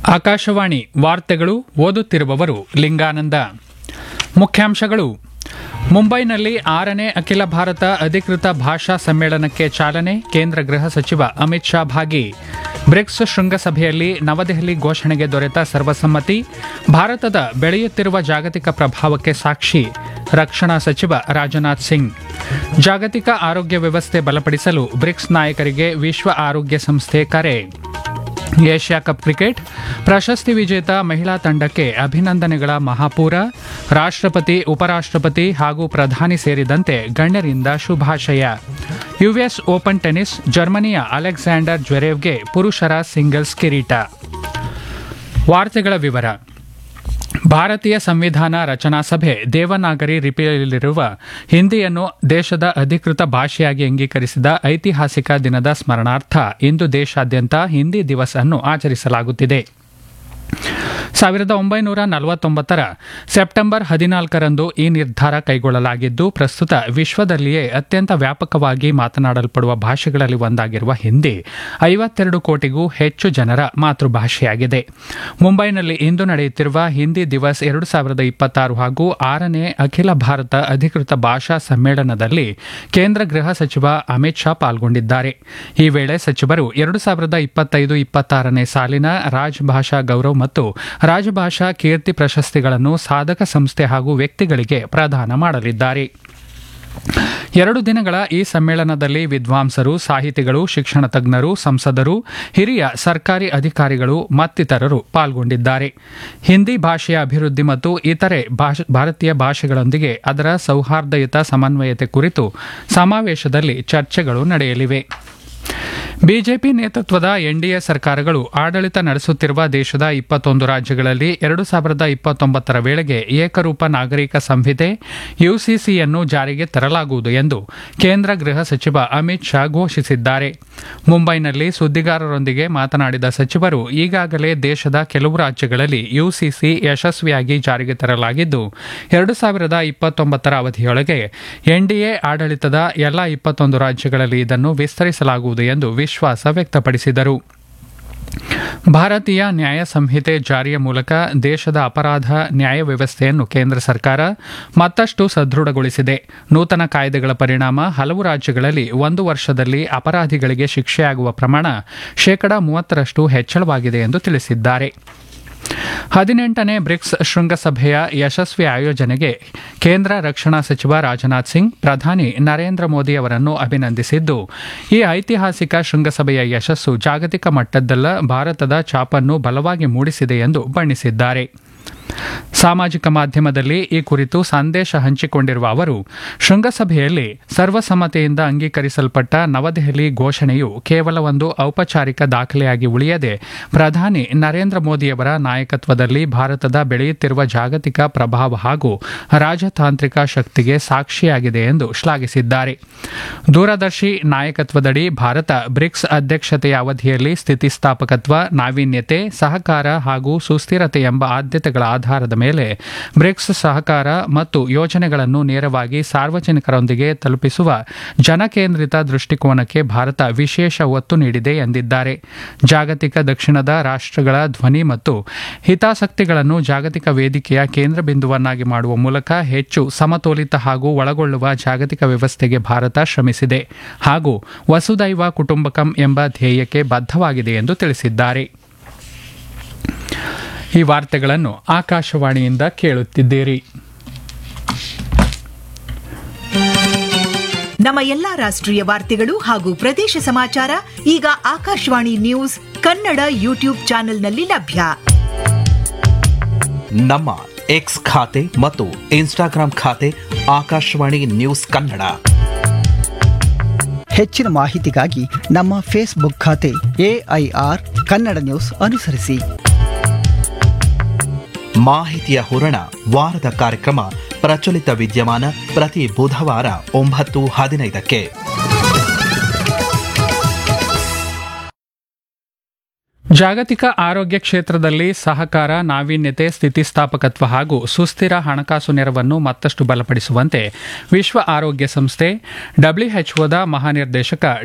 ಆಕಾಶವಾಣಿ ವಾರ್ತೆಗಳು ಓದುತ್ತಿರುವವರು ಲಿಂಗಾನಂದ ಮುಖ್ಯಾಂಶಗಳು ಮುಂಬೈನಲ್ಲಿ ಆರನೇ ಅಖಿಲ ಭಾರತ ಅಧಿಕೃತ ಭಾಷಾ ಸಮ್ಮೇಳನಕ್ಕೆ ಚಾಲನೆ ಕೇಂದ್ರ ಗೃಹ ಸಚಿವ ಅಮಿತ್ ಶಾ ಭಾಗಿ ಬ್ರಿಕ್ಸ್ ಶೃಂಗಸಭೆಯಲ್ಲಿ ನವದೆಹಲಿ ಘೋಷಣೆಗೆ ದೊರೆತ ಸರ್ವಸಮ್ಮತಿ ಭಾರತದ ಬೆಳೆಯುತ್ತಿರುವ ಜಾಗತಿಕ ಪ್ರಭಾವಕ್ಕೆ ಸಾಕ್ಷಿ ರಕ್ಷಣಾ ಸಚಿವ ರಾಜನಾಥ್ ಸಿಂಗ್ ಜಾಗತಿಕ ಆರೋಗ್ಯ ವ್ಯವಸ್ಥೆ ಬಲಪಡಿಸಲು ಬ್ರಿಕ್ಸ್ ನಾಯಕರಿಗೆ ವಿಶ್ವ ಆರೋಗ್ಯ ಸಂಸ್ಥೆ ಕರೆ ಏಷ್ಯಾ ಕಪ್ ಕ್ರಿಕೆಟ್ ಪ್ರಶಸ್ತಿ ವಿಜೇತ ಮಹಿಳಾ ತಂಡಕ್ಕೆ ಅಭಿನಂದನೆಗಳ ಮಹಾಪೂರ ರಾಷ್ಟ್ರಪತಿ ಉಪರಾಷ್ಟ್ರಪತಿ ಹಾಗೂ ಪ್ರಧಾನಿ ಸೇರಿದಂತೆ ಗಣ್ಯರಿಂದ ಶುಭಾಶಯ ಯುಎಸ್ ಓಪನ್ ಟೆನಿಸ್ ಜರ್ಮನಿಯ ಅಲೆಕ್ಸಾಂಡರ್ ಜ್ವೆರೇವ್ಗೆ ಪುರುಷರ ಸಿಂಗಲ್ಸ್ ಕಿರೀಟ ವಾರ್ತೆಗಳ ವಿವರ ಭಾರತೀಯ ಸಂವಿಧಾನ ರಚನಾ ಸಭೆ ದೇವನಾಗರಿ ಲಿಪಿಯಲ್ಲಿರುವ ಹಿಂದಿಯನ್ನು ದೇಶದ ಅಧಿಕೃತ ಭಾಷೆಯಾಗಿ ಅಂಗೀಕರಿಸಿದ ಐತಿಹಾಸಿಕ ದಿನದ ಸ್ಮರಣಾರ್ಥ ಇಂದು ದೇಶಾದ್ಯಂತ ಹಿಂದಿ ದಿವಸ್ ಅನ್ನು ಆಚರಿಸಲಾಗುತ್ತಿದೆ ಸಾವಿರದ ಒಂಬೈನೂರ ನಲವತ್ತೊಂಬತ್ತರ ಸೆಪ್ಟೆಂಬರ್ ಹದಿನಾಲ್ಕರಂದು ಈ ನಿರ್ಧಾರ ಕೈಗೊಳ್ಳಲಾಗಿದ್ದು ಪ್ರಸ್ತುತ ವಿಶ್ವದಲ್ಲಿಯೇ ಅತ್ಯಂತ ವ್ಯಾಪಕವಾಗಿ ಮಾತನಾಡಲ್ಪಡುವ ಭಾಷೆಗಳಲ್ಲಿ ಒಂದಾಗಿರುವ ಹಿಂದಿ ಐವತ್ತೆರಡು ಕೋಟಿಗೂ ಹೆಚ್ಚು ಜನರ ಮಾತೃಭಾಷೆಯಾಗಿದೆ ಮುಂಬೈನಲ್ಲಿ ಇಂದು ನಡೆಯುತ್ತಿರುವ ಹಿಂದಿ ದಿವಸ್ ಎರಡು ಸಾವಿರದ ಇಪ್ಪತ್ತಾರು ಹಾಗೂ ಆರನೇ ಅಖಿಲ ಭಾರತ ಅಧಿಕೃತ ಭಾಷಾ ಸಮ್ಮೇಳನದಲ್ಲಿ ಕೇಂದ್ರ ಗೃಹ ಸಚಿವ ಅಮಿತ್ ಶಾ ಪಾಲ್ಗೊಂಡಿದ್ದಾರೆ ಈ ವೇಳೆ ಸಚಿವರು ಎರಡು ಸಾವಿರದ ಇಪ್ಪತ್ತೈದು ಇಪ್ಪತ್ತಾರನೇ ಸಾಲಿನ ರಾಜಭಾಷಾ ಗೌರವ್ ಮತ್ತು ರಾಜಭಾಷಾ ಕೀರ್ತಿ ಪ್ರಶಸ್ತಿಗಳನ್ನು ಸಾಧಕ ಸಂಸ್ಥೆ ಹಾಗೂ ವ್ಯಕ್ತಿಗಳಿಗೆ ಪ್ರದಾನ ಮಾಡಲಿದ್ದಾರೆ ಎರಡು ದಿನಗಳ ಈ ಸಮ್ಮೇಳನದಲ್ಲಿ ವಿದ್ವಾಂಸರು ಸಾಹಿತಿಗಳು ಶಿಕ್ಷಣ ತಜ್ಞರು ಸಂಸದರು ಹಿರಿಯ ಸರ್ಕಾರಿ ಅಧಿಕಾರಿಗಳು ಮತ್ತಿತರರು ಪಾಲ್ಗೊಂಡಿದ್ದಾರೆ ಹಿಂದಿ ಭಾಷೆಯ ಅಭಿವೃದ್ಧಿ ಮತ್ತು ಇತರೆ ಭಾರತೀಯ ಭಾಷೆಗಳೊಂದಿಗೆ ಅದರ ಸೌಹಾರ್ದಯುತ ಸಮನ್ವಯತೆ ಕುರಿತು ಸಮಾವೇಶದಲ್ಲಿ ಚರ್ಚೆಗಳು ನಡೆಯಲಿವೆ ಬಿಜೆಪಿ ನೇತೃತ್ವದ ಎನ್ಡಿಎ ಸರ್ಕಾರಗಳು ಆಡಳಿತ ನಡೆಸುತ್ತಿರುವ ದೇಶದ ಇಪ್ಪತ್ತೊಂದು ರಾಜ್ಯಗಳಲ್ಲಿ ಎರಡು ಸಾವಿರದ ಇಪ್ಪತ್ತೊಂಬತ್ತರ ವೇಳೆಗೆ ಏಕರೂಪ ನಾಗರಿಕ ಸಂಹಿತೆ ಯುಸಿಸಿಯನ್ನು ಜಾರಿಗೆ ತರಲಾಗುವುದು ಎಂದು ಕೇಂದ್ರ ಗೃಹ ಸಚಿವ ಅಮಿತ್ ಶಾ ಘೋಷಿಸಿದ್ದಾರೆ ಮುಂಬೈನಲ್ಲಿ ಸುದ್ದಿಗಾರರೊಂದಿಗೆ ಮಾತನಾಡಿದ ಸಚಿವರು ಈಗಾಗಲೇ ದೇಶದ ಕೆಲವು ರಾಜ್ಯಗಳಲ್ಲಿ ಯುಸಿಸಿ ಯಶಸ್ವಿಯಾಗಿ ಜಾರಿಗೆ ತರಲಾಗಿದ್ದು ಎರಡು ಸಾವಿರದ ಇಪ್ಪತ್ತೊಂಬತ್ತರ ಅವಧಿಯೊಳಗೆ ಎನ್ಡಿಎ ಆಡಳಿತದ ಎಲ್ಲಾ ಇಪ್ಪತ್ತೊಂದು ರಾಜ್ಯಗಳಲ್ಲಿ ಇದನ್ನು ವಿಸ್ತರಿಸಲಾಗುವುದು ಎಂದು ವಿಶ್ವಾಸ ವ್ಯಕ್ತಪಡಿಸಿದರು ಭಾರತೀಯ ನ್ಯಾಯ ಸಂಹಿತೆ ಜಾರಿಯ ಮೂಲಕ ದೇಶದ ಅಪರಾಧ ನ್ಯಾಯ ವ್ಯವಸ್ಥೆಯನ್ನು ಕೇಂದ್ರ ಸರ್ಕಾರ ಮತ್ತಷ್ಟು ಸದೃಢಗೊಳಿಸಿದೆ ನೂತನ ಕಾಯ್ದೆಗಳ ಪರಿಣಾಮ ಹಲವು ರಾಜ್ಯಗಳಲ್ಲಿ ಒಂದು ವರ್ಷದಲ್ಲಿ ಅಪರಾಧಿಗಳಿಗೆ ಶಿಕ್ಷೆಯಾಗುವ ಪ್ರಮಾಣ ಶೇಕಡಾ ಮೂವತ್ತರಷ್ಟು ಹೆಚ್ಚಳವಾಗಿದೆ ಎಂದು ತಿಳಿಸಿದ್ದಾರೆ ಹದಿನೆಂಟನೇ ಬ್ರಿಕ್ಸ್ ಶೃಂಗಸಭೆಯ ಯಶಸ್ವಿ ಆಯೋಜನೆಗೆ ಕೇಂದ್ರ ರಕ್ಷಣಾ ಸಚಿವ ರಾಜನಾಥ್ ಸಿಂಗ್ ಪ್ರಧಾನಿ ನರೇಂದ್ರ ಮೋದಿ ಅವರನ್ನು ಅಭಿನಂದಿಸಿದ್ದು ಈ ಐತಿಹಾಸಿಕ ಶೃಂಗಸಭೆಯ ಯಶಸ್ಸು ಜಾಗತಿಕ ಮಟ್ಟದಲ್ಲ ಭಾರತದ ಛಾಪನ್ನು ಬಲವಾಗಿ ಮೂಡಿಸಿದೆ ಎಂದು ಬಣ್ಣಿಸಿದ್ದಾರೆ ಸಾಮಾಜಿಕ ಮಾಧ್ಯಮದಲ್ಲಿ ಈ ಕುರಿತು ಸಂದೇಶ ಹಂಚಿಕೊಂಡಿರುವ ಅವರು ಶೃಂಗಸಭೆಯಲ್ಲಿ ಸರ್ವಸಮ್ಮತೆಯಿಂದ ಅಂಗೀಕರಿಸಲ್ಪಟ್ಟ ನವದೆಹಲಿ ಘೋಷಣೆಯು ಕೇವಲ ಒಂದು ಔಪಚಾರಿಕ ದಾಖಲೆಯಾಗಿ ಉಳಿಯದೆ ಪ್ರಧಾನಿ ನರೇಂದ್ರ ಮೋದಿಯವರ ನಾಯಕತ್ವದಲ್ಲಿ ಭಾರತದ ಬೆಳೆಯುತ್ತಿರುವ ಜಾಗತಿಕ ಪ್ರಭಾವ ಹಾಗೂ ರಾಜತಾಂತ್ರಿಕ ಶಕ್ತಿಗೆ ಸಾಕ್ಷಿಯಾಗಿದೆ ಎಂದು ಶ್ಲಾಘಿಸಿದ್ದಾರೆ ದೂರದರ್ಶಿ ನಾಯಕತ್ವದಡಿ ಭಾರತ ಬ್ರಿಕ್ಸ್ ಅಧ್ಯಕ್ಷತೆಯ ಅವಧಿಯಲ್ಲಿ ಸ್ಥಿತಿಸ್ಥಾಪಕತ್ವ ನಾವೀನ್ಯತೆ ಸಹಕಾರ ಹಾಗೂ ಸುಸ್ಥಿರತೆ ಎಂಬ ಆದ್ಯತೆಗಳ ಆಧಾರದ ಮೇಲೆ ಬ್ರಿಕ್ಸ್ ಸಹಕಾರ ಮತ್ತು ಯೋಜನೆಗಳನ್ನು ನೇರವಾಗಿ ಸಾರ್ವಜನಿಕರೊಂದಿಗೆ ತಲುಪಿಸುವ ಜನಕೇಂದ್ರಿತ ದೃಷ್ಟಿಕೋನಕ್ಕೆ ಭಾರತ ವಿಶೇಷ ಒತ್ತು ನೀಡಿದೆ ಎಂದಿದ್ದಾರೆ ಜಾಗತಿಕ ದಕ್ಷಿಣದ ರಾಷ್ಟ್ರಗಳ ಧ್ವನಿ ಮತ್ತು ಹಿತಾಸಕ್ತಿಗಳನ್ನು ಜಾಗತಿಕ ವೇದಿಕೆಯ ಕೇಂದ್ರ ಬಿಂದುವನ್ನಾಗಿ ಮಾಡುವ ಮೂಲಕ ಹೆಚ್ಚು ಸಮತೋಲಿತ ಹಾಗೂ ಒಳಗೊಳ್ಳುವ ಜಾಗತಿಕ ವ್ಯವಸ್ಥೆಗೆ ಭಾರತ ಶ್ರಮಿಸಿದೆ ಹಾಗೂ ವಸುದೈವ ಕುಟುಂಬಕಂ ಎಂಬ ಧ್ಯೇಯಕ್ಕೆ ಬದ್ಧವಾಗಿದೆ ಎಂದು ತಿಳಿಸಿದ್ದಾರೆ ಈ ವಾರ್ತೆಗಳನ್ನು ಆಕಾಶವಾಣಿಯಿಂದ ಕೇಳುತ್ತಿದ್ದೀರಿ ನಮ್ಮ ಎಲ್ಲಾ ರಾಷ್ಟ್ರೀಯ ವಾರ್ತೆಗಳು ಹಾಗೂ ಪ್ರದೇಶ ಸಮಾಚಾರ ಈಗ ಆಕಾಶವಾಣಿ ನ್ಯೂಸ್ ಕನ್ನಡ ಯೂಟ್ಯೂಬ್ ಚಾನೆಲ್ನಲ್ಲಿ ಲಭ್ಯ ನಮ್ಮ ಎಕ್ಸ್ ಖಾತೆ ಮತ್ತು ಇನ್ಸ್ಟಾಗ್ರಾಂ ಖಾತೆ ಆಕಾಶವಾಣಿ ನ್ಯೂಸ್ ಕನ್ನಡ ಹೆಚ್ಚಿನ ಮಾಹಿತಿಗಾಗಿ ನಮ್ಮ ಫೇಸ್ಬುಕ್ ಖಾತೆ ಎಐಆರ್ ಕನ್ನಡ ನ್ಯೂಸ್ ಅನುಸರಿಸಿ ಮಾಹಿತಿಯ ಹೂರಣ ವಾರದ ಕಾರ್ಯಕ್ರಮ ಪ್ರಚಲಿತ ವಿದ್ಯಮಾನ ಪ್ರತಿ ಬುಧವಾರ ಒಂಬತ್ತು ಹದಿನೈದಕ್ಕೆ ಜಾಗತಿಕ ಆರೋಗ್ಯ ಕ್ಷೇತ್ರದಲ್ಲಿ ಸಹಕಾರ ನಾವೀನ್ಯತೆ ಸ್ಥಿತಿಸ್ಥಾಪಕತ್ವ ಹಾಗೂ ಸುಸ್ಥಿರ ಹಣಕಾಸು ನೆರವನ್ನು ಮತ್ತಷ್ಟು ಬಲಪಡಿಸುವಂತೆ ವಿಶ್ವ ಆರೋಗ್ಯ ಸಂಸ್ಥೆ ಡಬ್ಲ್ಯೂಎಚ್ಒದ ಮಹಾನಿರ್ದೇಶಕ